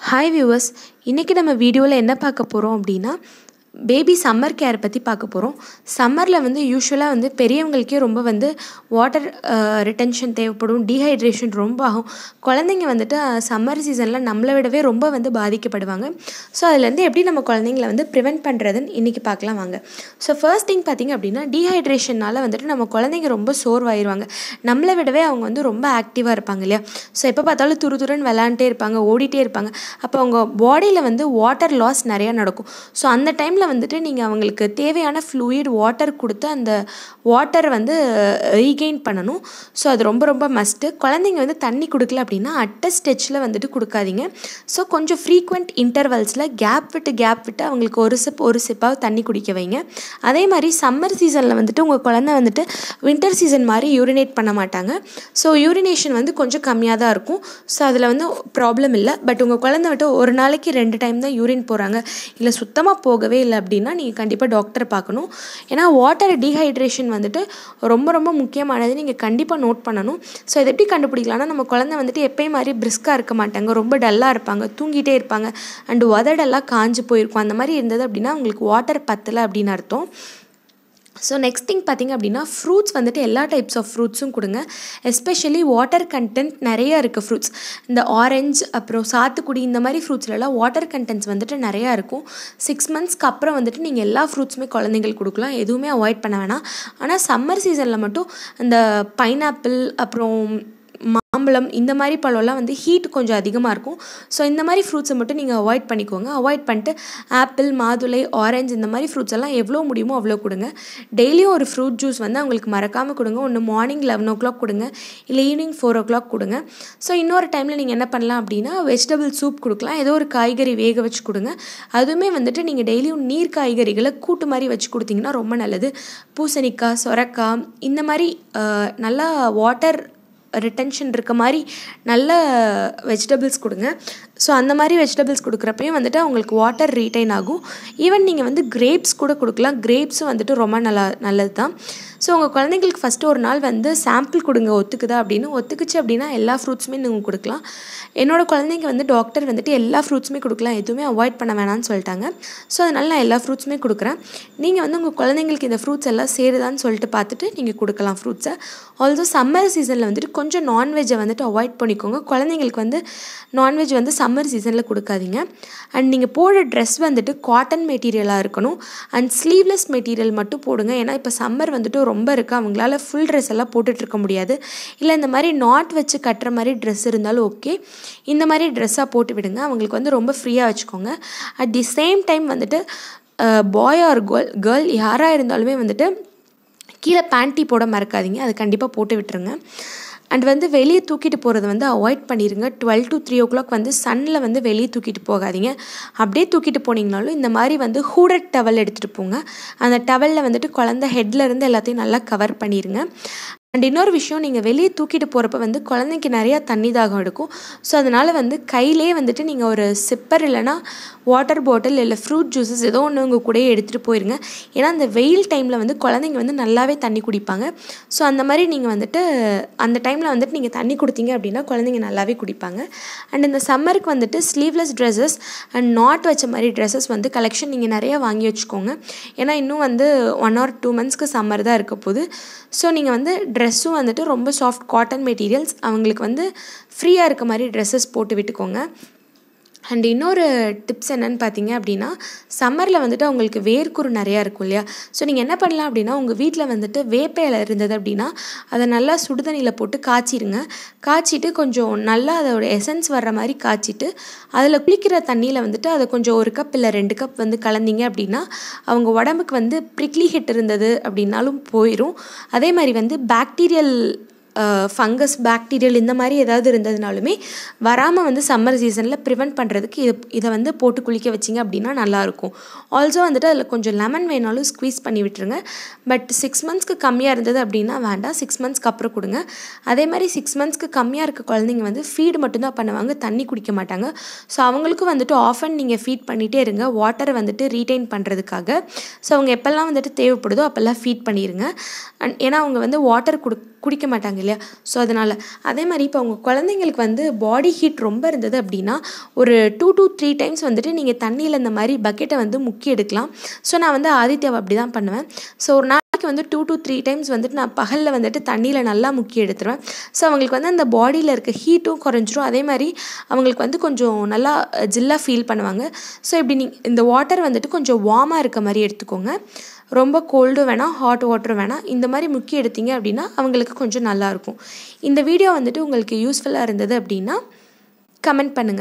hi viewers இன்றைக்கி நம்ம வீடியோவில் என்ன பார்க்க போகிறோம் அப்படின்னா பேபி சம்மர் கேர் பற்றி பார்க்க போகிறோம் சம்மரில் வந்து யூஸ்வலாக வந்து பெரியவங்களுக்கே ரொம்ப வந்து வாட்டர் ரிட்டென்ஷன் தேவைப்படும் டீஹைட்ரேஷன் ரொம்ப ஆகும் குழந்தைங்க வந்துட்டு சம்மர் சீசனில் நம்மளை விடவே ரொம்ப வந்து பாதிக்கப்படுவாங்க ஸோ அதுலேருந்து எப்படி நம்ம குழந்தைங்கள வந்து ப்ரிவெண்ட் பண்ணுறதுன்னு இன்றைக்கி பார்க்கலாம் வாங்க ஸோ ஃபர்ஸ்ட் திங் பார்த்திங்க அப்படின்னா டீஹைட்ரேஷனால் வந்துட்டு நம்ம குழந்தைங்க ரொம்ப சோர்வாயிருவாங்க நம்மளை விடவே அவங்க வந்து ரொம்ப ஆக்டிவாக இருப்பாங்க இல்லையா ஸோ எப்போ பார்த்தாலும் துரு துருன்னு விளாண்டுட்டே இருப்பாங்க ஓடிட்டே இருப்பாங்க அப்போ அவங்க பாடியில் வந்து வாட்டர் லாஸ் நிறையா நடக்கும் ஸோ அந்த டைமில் வந்துட்டு நீங்கள் அவங்களுக்கு தேவையான ஃப்ளூயிட் வாட்டர் கொடுத்து அந்த வாட்டரை வந்து ரீகெயின் பண்ணணும் ஸோ அது ரொம்ப ரொம்ப மஸ்ட்டு குழந்தைங்க வந்து தண்ணி கொடுக்கல அப்படின்னா அட்ட ஸ்டெச்சில் வந்துட்டு கொடுக்காதீங்க ஸோ கொஞ்சம் ஃப்ரீக்வெண்ட் இன்டர்வல்ஸில் கேப் விட்டு கேப் விட்டு அவங்களுக்கு ஒரு சிப் ஒரு சிப்பாக தண்ணி குடிக்க வைங்க அதே மாதிரி சம்மர் சீசனில் வந்துட்டு உங்கள் குழந்தை வந்துட்டு வின்டர் சீசன் மாதிரி யூரினேட் பண்ண மாட்டாங்க ஸோ யூரினேஷன் வந்து கொஞ்சம் கம்மியாக தான் இருக்கும் ஸோ அதில் வந்து ப்ராப்ளம் இல்லை பட் உங்கள் குழந்தை விட்டு ஒரு நாளைக்கு ரெண்டு டைம் தான் யூரின் போகிறாங்க இல்லை சுத்தமாக போகவே இல்லை அப்படின்னா நீங்கள் கண்டிப்பாக டாக்டரை பார்க்கணும் ஏன்னா வாட்டர் டீஹைட்ரேஷன் வந்துட்டு ரொம்ப ரொம்ப முக்கியமானது நீங்கள் கண்டிப்பாக நோட் பண்ணணும் ஸோ இதை எப்படி கண்டுபிடிக்கலாம்னா நம்ம குழந்தை வந்துட்டு எப்பயும் மாதிரி பிரிஸ்காக இருக்க மாட்டாங்க ரொம்ப டல்லாக இருப்பாங்க தூங்கிட்டே இருப்பாங்க அண்டு உதடெல்லாம் காஞ்சு போயிருக்கும் அந்த மாதிரி இருந்தது அப்படின்னா உங்களுக்கு வாட்டர் பத்தலை அப்படின்னு அர்த்தம் ஸோ நெக்ஸ்ட் திங் பார்த்திங்க அப்படின்னா ஃப்ரூட்ஸ் வந்துட்டு எல்லா டைப்ஸ் ஆஃப் ஃப்ரூட்ஸும் கொடுங்க எஸ்பெஷலி வாட்டர் கண்டென்ட் நிறையா இருக்குது ஃப்ரூட்ஸ் இந்த ஆரஞ்சு அப்புறம் சாத்துக்குடி இந்த மாதிரி ஃப்ரூட்ஸ்லலாம் வாட்டர் கண்டென்ட்ஸ் வந்துட்டு நிறையா இருக்கும் சிக்ஸ் மந்த்ஸ்க்கு அப்புறம் வந்துட்டு நீங்கள் எல்லா ஃப்ரூட்ஸுமே குழந்தைங்களுக்கு கொடுக்கலாம் எதுவுமே அவாய்ட் பண்ண வேணாம் ஆனால் சம்மர் சீசனில் மட்டும் இந்த பைனாப்பிள் அப்புறம் மாம்பழம் இந்த மாதிரி பழம்லாம் வந்து ஹீட் கொஞ்சம் அதிகமாக இருக்கும் ஸோ இந்த மாதிரி ஃப்ரூட்ஸை மட்டும் நீங்கள் அவாய்ட் பண்ணிக்கோங்க அவாய்ட் பண்ணிட்டு ஆப்பிள் மாதுளை ஆரஞ்சு இந்த மாதிரி ஃப்ரூட்ஸ் எல்லாம் எவ்வளோ முடியுமோ அவ்வளோ கொடுங்க டெய்லியும் ஒரு ஃப்ரூட் ஜூஸ் வந்து அவங்களுக்கு மறக்காமல் கொடுங்க ஒன்று மார்னிங் லெவன் ஓ கிளாக் கொடுங்க இல்லை ஈவினிங் ஃபோர் ஓ கிளாக் கொடுங்க ஸோ இன்னொரு டைமில் நீங்கள் என்ன பண்ணலாம் அப்படின்னா வெஜிடபிள் சூப் கொடுக்கலாம் ஏதோ ஒரு காய்கறி வேக வச்சு கொடுங்க அதுவுமே வந்துட்டு நீங்கள் டெய்லியும் நீர் காய்கறிகளை கூட்டு மாதிரி வச்சு கொடுத்தீங்கன்னா ரொம்ப நல்லது பூசணிக்காய் சொரக்காய் இந்த மாதிரி நல்லா வாட்டர் ரிட்டென்ஷன் இருக்க மாதிரி நல்ல வெஜிடபிள்ஸ் கொடுங்க ஸோ அந்த மாதிரி வெஜிடபிள்ஸ் கொடுக்குறப்பையும் வந்துட்டு அவங்களுக்கு வாட்டர் ரீட்டைன் ஆகும் ஈவன் நீங்கள் வந்து கிரேப்ஸ் கூட கொடுக்கலாம் கிரேப்ஸும் வந்துட்டு ரொம்ப நல்லா நல்லது தான் ஸோ உங்கள் குழந்தைங்களுக்கு ஃபஸ்ட்டு ஒரு நாள் வந்து சாம்பிள் கொடுங்க ஒத்துக்குதா அப்படின்னு ஒத்துக்குச்சு அப்படின்னா எல்லா ஃப்ரூட்ஸுமே நீங்கள் கொடுக்கலாம் என்னோடய குழந்தைங்க வந்து டாக்டர் வந்துட்டு எல்லா ஃப்ரூட்ஸுமே கொடுக்கலாம் எதுவுமே அவாய்ட் பண்ண வேணாம்னு சொல்லிட்டாங்க ஸோ அதனால் நான் எல்லா ஃப்ரூட்ஸுமே கொடுக்குறேன் நீங்கள் வந்து உங்கள் குழந்தைங்களுக்கு இந்த ஃப்ரூட்ஸ் எல்லாம் சேருதான்னு சொல்லிட்டு பார்த்துட்டு நீங்கள் கொடுக்கலாம் ஃப்ரூட்ஸை ஆல்சோ சம்மர் சீசனில் வந்துட்டு கொஞ்சம் நான்வெஜ்ஜை வந்துட்டு அவாய்ட் பண்ணிக்கோங்க குழந்தைங்களுக்கு வந்து நான்வெஜ் வந்து சம்மர் சீசனில் கொடுக்காதீங்க அண்ட் நீங்கள் போடுற ட்ரெஸ் வந்துட்டு காட்டன் மெட்டீரியலாக இருக்கணும் அண்ட் ஸ்லீவ்லெஸ் மெட்டீரியல் மட்டும் போடுங்க ஏன்னா இப்போ சம்மர் வந்துட்டு ரொம்ப இருக்குது அவங்களால ஃபுல் ட்ரெஸ் எல்லாம் போட்டுட்ருக்க முடியாது இல்லை இந்த மாதிரி நாட் வச்சு கட்டுற மாதிரி ட்ரெஸ் இருந்தாலும் ஓகே இந்த மாதிரி ட்ரெஸ்ஸாக போட்டு விடுங்க அவங்களுக்கு வந்து ரொம்ப ஃப்ரீயாக வச்சுக்கோங்க அட் தி சேம் டைம் வந்துட்டு பாய் ஆர் கேர்ள் கேர்ள் யாராக இருந்தாலுமே வந்துட்டு கீழே பேண்ட்டி போட மறக்காதீங்க அது கண்டிப்பாக போட்டு விட்டுருங்க அண்ட் வந்து வெளியே தூக்கிட்டு போகிறத வந்து அவாய்ட் பண்ணிடுங்க twelve to three o'clock வந்து சன்னில் வந்து வெளியே தூக்கிட்டு போகாதீங்க அப்படியே தூக்கிட்டு போனீங்கனாலும் இந்த மாதிரி வந்து ஹூடட் டவல் எடுத்துகிட்டு போங்க அந்த டவலில் வந்துட்டு குழந்த ஹெட்லேருந்து எல்லாத்தையும் நல்லா கவர் பண்ணிடுங்க அண்ட் இன்னொரு விஷயம் நீங்கள் வெளியே தூக்கிட்டு போகிறப்ப வந்து குழந்தைக்கு நிறையா தண்ணி தாகம் எடுக்கும் ஸோ அதனால் வந்து கையிலே வந்துட்டு நீங்கள் ஒரு சிப்பர் இல்லைனா வாட்டர் பாட்டில் இல்லை ஃப்ரூட் ஜூஸஸ் ஏதோ ஒன்று உங்கள் கூடயே எடுத்துகிட்டு போயிருங்க ஏன்னா அந்த வெயில் டைமில் வந்து குழந்தைங்க வந்து நல்லாவே தண்ணி குடிப்பாங்க ஸோ அந்த மாதிரி நீங்கள் வந்துட்டு அந்த டைமில் வந்துட்டு நீங்கள் தண்ணி கொடுத்தீங்க அப்படின்னா குழந்தைங்க நல்லாவே குடிப்பாங்க அண்ட் இந்த சம்மருக்கு வந்துட்டு ஸ்லீவ்லெஸ் ட்ரெஸ்ஸஸ் அண்ட் நாட் வச்ச மாதிரி ட்ரெஸ்ஸஸ் வந்து கலெக்ஷன் நீங்கள் நிறையா வாங்கி வச்சுக்கோங்க ஏன்னா இன்னும் வந்து ஒன் ஆர் டூ மந்த்ஸ்க்கு சம்மர் தான் இருக்க போகுது ஸோ நீங்கள் வந்து ட்ரெஸ்ஸும் வந்துட்டு ரொம்ப சாஃப்ட் காட்டன் மெட்டீரியல்ஸ் அவங்களுக்கு வந்து ஃப்ரீயாக இருக்க மாதிரி ட்ரெஸ்ஸஸ் போட்டு விட்டுக்கோங்க அண்ட் இன்னொரு டிப்ஸ் என்னென்னு பார்த்தீங்க அப்படின்னா சம்மரில் வந்துட்டு அவங்களுக்கு வேர்க்குரு நிறையா இருக்கும் இல்லையா ஸோ நீங்கள் என்ன பண்ணலாம் அப்படின்னா உங்கள் வீட்டில் வந்துட்டு வேப்பையில் இருந்தது அப்படின்னா அதை நல்லா சுடுதண்ணியில் போட்டு காய்ச்சிடுங்க காய்ச்சிட்டு கொஞ்சம் நல்லா அதோட எசன்ஸ் வர்ற மாதிரி காய்ச்சிட்டு அதில் குளிக்கிற தண்ணியில் வந்துட்டு அதை கொஞ்சம் ஒரு கப் இல்லை ரெண்டு கப் வந்து கலந்தீங்க அப்படின்னா அவங்க உடம்புக்கு வந்து ப்ரிக்லி ஹிட் இருந்தது அப்படின்னாலும் போயிடும் அதே மாதிரி வந்து பாக்டீரியல் ஃபங்கஸ் பாக்டீரியல் இந்த மாதிரி ஏதாவது இருந்ததுனாலுமே வராமல் வந்து சம்மர் சீசனில் ப்ரிவெண்ட் பண்ணுறதுக்கு இது இதை வந்து போட்டு குளிக்க வச்சிங்க அப்படின்னா நல்லாயிருக்கும் ஆல்சோ வந்துட்டு அதில் கொஞ்சம் லெமன் வேணாலும் ஸ்க்வீஸ் பண்ணி விட்டுருங்க பட் சிக்ஸ் மந்த்ஸ்க்கு கம்மியாக இருந்தது அப்படின்னா வேண்டாம் சிக்ஸ் மந்த்ஸ்க்கு அப்புறம் கொடுங்க அதே மாதிரி சிக்ஸ் மந்த்ஸ்க்கு கம்மியாக இருக்க குழந்தைங்க வந்து ஃபீடு மட்டும்தான் பண்ணுவாங்க தண்ணி குடிக்க மாட்டாங்க ஸோ அவங்களுக்கும் வந்துட்டு ஆஃபன் நீங்கள் ஃபீட் பண்ணிகிட்டே இருங்க வாட்டரை வந்துட்டு ரீட்டைன் பண்ணுறதுக்காக ஸோ அவங்க எப்போல்லாம் வந்துட்டு தேவைப்படுதோ அப்போல்லாம் ஃபீட் பண்ணிடுங்க அண்ட் ஏன்னா அவங்க வந்து வாட்டர் கொடு குடிக்க மாட்டாங்க இல்லையா ஸோ அதனால் அதே மாதிரி இப்போ உங்கள் குழந்தைங்களுக்கு வந்து பாடி ஹீட் ரொம்ப இருந்தது அப்படின்னா ஒரு டூ டூ த்ரீ டைம்ஸ் வந்துட்டு நீங்கள் தண்ணியில் இந்த மாதிரி பக்கெட்டை வந்து முக்கி எடுக்கலாம் ஸோ நான் வந்து ஆதித்யாவை அப்படி தான் பண்ணுவேன் ஸோ ஒரு நாளைக்கு வந்து டூ டூ த்ரீ டைம்ஸ் வந்துட்டு நான் பகலில் வந்துட்டு தண்ணியில் நல்லா முக்கி எடுத்துருவேன் ஸோ அவங்களுக்கு வந்து அந்த பாடியில் இருக்க ஹீட்டும் குறைஞ்சிரும் அதே மாதிரி அவங்களுக்கு வந்து கொஞ்சம் நல்லா ஜில்லாக ஃபீல் பண்ணுவாங்க ஸோ இப்படி நீ இந்த வாட்டர் வந்துட்டு கொஞ்சம் வார்மாக இருக்க மாதிரி எடுத்துக்கோங்க ரொம்ப கோல்டும் வேணாம் ஹாட் வாட்டரும் வேணாம் இந்த மாதிரி முக்கி எடுத்தீங்க அப்படின்னா அவங்களுக்கு கொஞ்சம் நல்லாயிருக்கும் இந்த வீடியோ வந்துட்டு உங்களுக்கு யூஸ்ஃபுல்லாக இருந்தது அப்படின்னா கமெண்ட் பண்ணுங்கள்